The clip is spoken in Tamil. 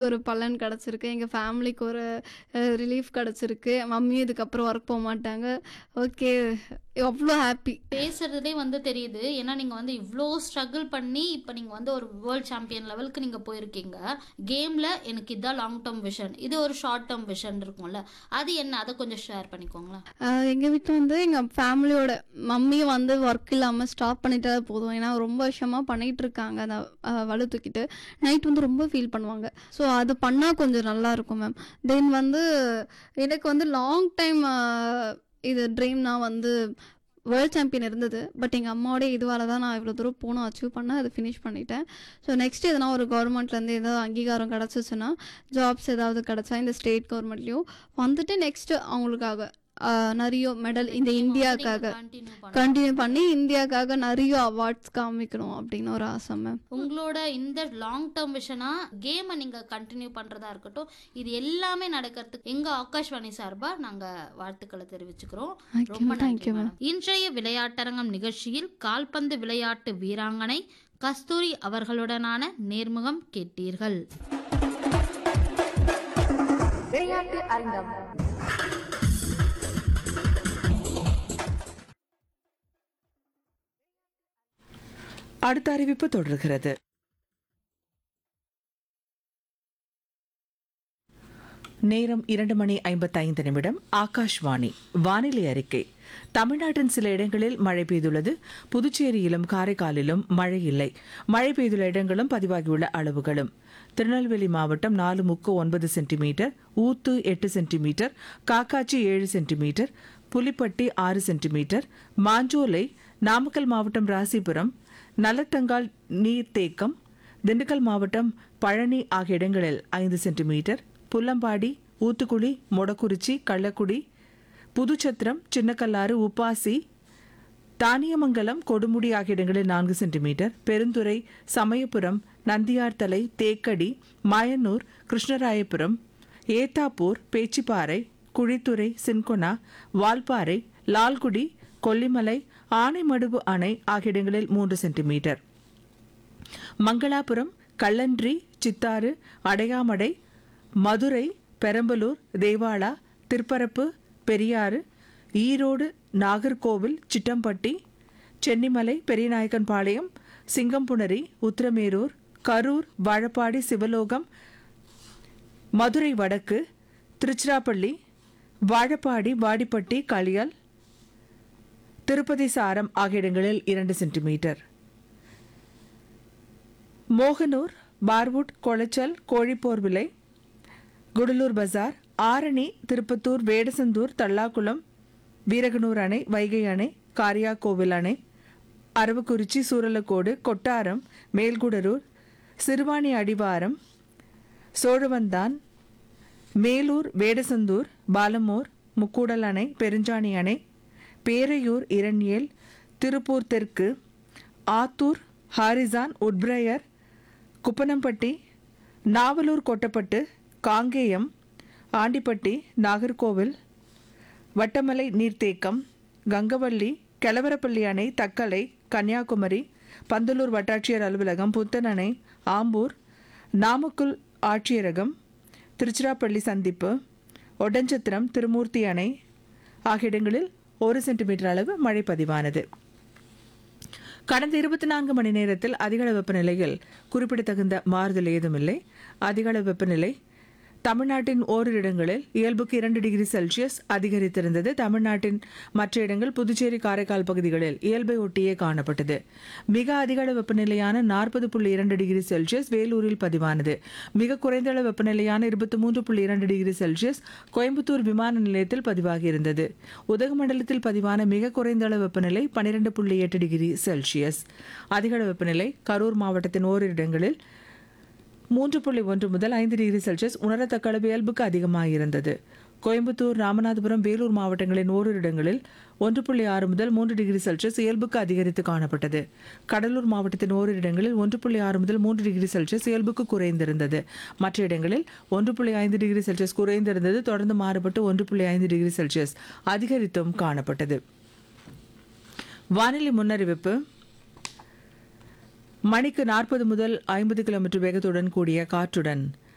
ஒரு பலன் கிடச்சிருக்கு எங்கள் ஃபேமிலிக்கு ஒரு ரிலீஃப் கிடச்சிருக்கு மம்மியும் இதுக்கப்புறம் ஒர்க் போக மாட்டாங்க ஓகே அவ்வளோ ஹாப்பி பேசுறதே வந்து தெரியுது ஏன்னா நீங்க வந்து இவ்வளோ ஸ்ட்ரகிள் பண்ணி இப்போ நீங்க வந்து ஒரு வேர்ல்ட் சாம்பியன் லெவலுக்கு நீங்க போயிருக்கீங்க கேம்ல எனக்கு இதான் லாங் டேர்ம் விஷன் இது ஒரு ஷார்ட் டேர்ம் விஷன் இருக்கும்ல அது என்ன அதை கொஞ்சம் ஷேர் பண்ணிக்கோங்களேன் எங்கள் வீட்டில் வந்து எங்கள் ஃபேமிலியோட மம்மியும் வந்து ஒர்க் இல்லாமல் ஸ்டாப் பண்ணிட்டா போதும் ஏன்னா ரொம்ப வருஷமாக பண்ணிகிட்டு இருக்காங்க அந்த அஹ், வலு தூக்கிட்டு நைட் வந்து ரொம்ப ஃபீல் பண்ணுவாங்க ஸோ அது பண்ணால் கொஞ்சம் நல்லா இருக்கும் மேம் தென் வந்து எனக்கு வந்து லாங் டைம் இது ட்ரீம் நான் வந்து வேர்ல்ட் சாம்பியன் இருந்தது பட் எங்கள் அம்மாவோட இதுவால தான் நான் இவ்வளோ தூரம் போகணும் அச்சீவ் பண்ணேன் அதை ஃபினிஷ் பண்ணிட்டேன் ஸோ நெக்ஸ்ட் எதனா ஒரு கவர்மெண்ட்லேருந்து ஏதாவது அங்கீகாரம் கிடச்சிச்சுன்னா ஜாப்ஸ் ஏதாவது கிடச்சா இந்த ஸ்டேட் கவர்மெண்ட்லேயும் வந்துட்டு நெக்ஸ்ட் அவங்களுக்காக ஆஹ், நிறைய மெடல் இந்த இந்தியாவுக்காக கண்டினியூ பண்ண கண்டினியூ பண்ணி இந்தியாவுக்காக நிறைய அவார்ட்ஸ் காமிக்கணும் அப்படின்னு ஒரு ஆசை மேம் உங்களோட இந்த லாங் டேர்ம் விஷனா கேமை நீங்க கண்டினியூ பண்றதா இருக்கட்டும் இது எல்லாமே நடக்கிறதுக்கு எங்க ஆகாஷ்வாணி சார்பா நாங்க வாழ்த்துக்களை தெரிவிச்சுக்கிறோம் Thank you, ரொம்ப thank நன்றி you, ma'am. மேடம் இன்றைய விளையாட்டரங்கம் நிகழ்ச்சியில் கால்பந்து விளையாட்டு வீராங்கனை கஸ்தூரி அவர்களுடனான நேர்முகம் கேட்டீர்கள் விளையாட்டு அரங்கம் அடுத்த அறிவிப்பு தொடர்கிறது நேரம் இரண்டு மணி ஐம்பத்தைந்து நிமிடம் ஆகாஷ்வாணி வானிலை அறிக்கை தமிழ்நாட்டின் சில இடங்களில் மழை பெய்துள்ளது புதுச்சேரியிலும் காரைக்காலிலும் மழை இல்லை மழை பெய்துள்ள இடங்களும் பதிவாகியுள்ள அளவுகளும் திருநெல்வேலி மாவட்டம் நாலு முக்கு ஒன்பது சென்டிமீட்டர் ஊத்து எட்டு சென்டிமீட்டர் காக்காச்சி ஏழு சென்டிமீட்டர் புலிப்பட்டி ஆறு சென்டிமீட்டர் மாஞ்சோலை நாமக்கல் மாவட்டம் ராசிபுரம் நல்லத்தங்கால் நீர்த்தேக்கம் திண்டுக்கல் மாவட்டம் பழனி ஆகிய இடங்களில் ஐந்து சென்டிமீட்டர் புல்லம்பாடி ஊத்துக்குளி மொடக்குறிச்சி கள்ளக்குடி புதுச்சத்திரம் சின்னக்கல்லாறு உப்பாசி தானியமங்கலம் கொடுமுடி ஆகிய இடங்களில் நான்கு சென்டிமீட்டர் பெருந்துறை சமயபுரம் நந்தியார்த்தலை தேக்கடி மாயனூர் கிருஷ்ணராயபுரம் ஏத்தாப்பூர் பேச்சிப்பாறை குழித்துறை சின்கொனா வால்பாறை லால்குடி கொல்லிமலை ஆனைமடுவு அணை ஆகிய இடங்களில் மூன்று சென்டிமீட்டர் மங்களாபுரம் கள்ளன்றி சித்தாறு அடையாமடை மதுரை பெரம்பலூர் தேவாலா திருப்பரப்பு பெரியாறு ஈரோடு நாகர்கோவில் சிட்டம்பட்டி சென்னிமலை பெரியநாயக்கன்பாளையம் சிங்கம்புணரி உத்திரமேரூர் கரூர் வாழப்பாடி சிவலோகம் மதுரை வடக்கு திருச்சிராப்பள்ளி வாழப்பாடி வாடிப்பட்டி களியல் திருப்பதி சாரம் ஆகிய இடங்களில் இரண்டு சென்டிமீட்டர் மோகனூர் பார்வுட் கொளச்சல் கோழிப்போர்விலை குடலூர் பஜார் ஆரணி திருப்பத்தூர் வேடசந்தூர் தல்லாக்குளம் வீரகனூர் அணை வைகை அணை காரியாக்கோவில் அணை அரவக்குறிச்சி சூரலக்கோடு கொட்டாரம் மேல்குடரூர் சிறுவாணி அடிவாரம் சோழவந்தான் மேலூர் வேடசந்தூர் பாலமோர் முக்கூடல் அணை பெருஞ்சாணி அணை பேரையூர் இரண்யேல் திருப்பூர் தெற்கு ஆத்தூர் ஹாரிசான் உட்பிரயர் குப்பனம்பட்டி நாவலூர் கொட்டப்பட்டு காங்கேயம் ஆண்டிப்பட்டி நாகர்கோவில் வட்டமலை நீர்த்தேக்கம் கங்கவள்ளி கெலவரப்பள்ளி அணை தக்கலை கன்னியாகுமரி பந்தலூர் வட்டாட்சியர் அலுவலகம் புத்தன் அணை ஆம்பூர் நாமக்கல் ஆட்சியரகம் திருச்சிராப்பள்ளி சந்திப்பு ஒட்டஞ்சத்திரம் திருமூர்த்தி அணை ஆகிய இடங்களில் ஒரு சென்டிமீட்டர் அளவு மழை பதிவானது கடந்த இருபத்தி நான்கு மணி நேரத்தில் அதிகளவு வெப்பநிலையில் குறிப்பிடத்தகுந்த மாறுதல் ஏதுமில்லை அதிகளவு வெப்பநிலை தமிழ்நாட்டின் ஓரிரு இடங்களில் இயல்புக்கு இரண்டு டிகிரி செல்சியஸ் அதிகரித்திருந்தது தமிழ்நாட்டின் மற்ற இடங்கள் புதுச்சேரி காரைக்கால் பகுதிகளில் இயல்பை ஒட்டியே காணப்பட்டது மிக அதிகளவு வெப்பநிலையான நாற்பது புள்ளி இரண்டு டிகிரி செல்சியஸ் வேலூரில் பதிவானது மிக குறைந்த அளவு வெப்பநிலையான இருபத்தி மூன்று புள்ளி இரண்டு டிகிரி செல்சியஸ் கோயம்புத்தூர் விமான நிலையத்தில் பதிவாகியிருந்தது உதகமண்டலத்தில் பதிவான மிக குறைந்த அளவு வெப்பநிலை பன்னிரண்டு புள்ளி எட்டு டிகிரி செல்சியஸ் அதிகளவு வெப்பநிலை கரூர் மாவட்டத்தின் ஓரிரு இடங்களில் மூன்று புள்ளி ஒன்று முதல் ஐந்து டிகிரி செல்சியஸ் உணரத்தக்க அளவு இயல்புக்கு அதிகமாக இருந்தது கோயம்புத்தூர் ராமநாதபுரம் வேலூர் மாவட்டங்களின் ஓரிரு இடங்களில் ஒன்று புள்ளி ஆறு முதல் மூன்று டிகிரி செல்சியஸ் இயல்புக்கு அதிகரித்து காணப்பட்டது கடலூர் மாவட்டத்தின் ஓரிரு இடங்களில் ஒன்று புள்ளி ஆறு முதல் மூன்று டிகிரி செல்சியஸ் இயல்புக்கு குறைந்திருந்தது மற்ற இடங்களில் ஒன்று புள்ளி ஐந்து டிகிரி செல்சியஸ் குறைந்திருந்தது தொடர்ந்து மாறுபட்டு ஒன்று புள்ளி ஐந்து டிகிரி செல்சியஸ் அதிகரித்தும் காணப்பட்டது வானிலை முன்னறிவிப்பு மணிக்கு நாற்பது முதல் ஐம்பது கிலோமீட்டர் வேகத்துடன் கூடிய காற்றுடன்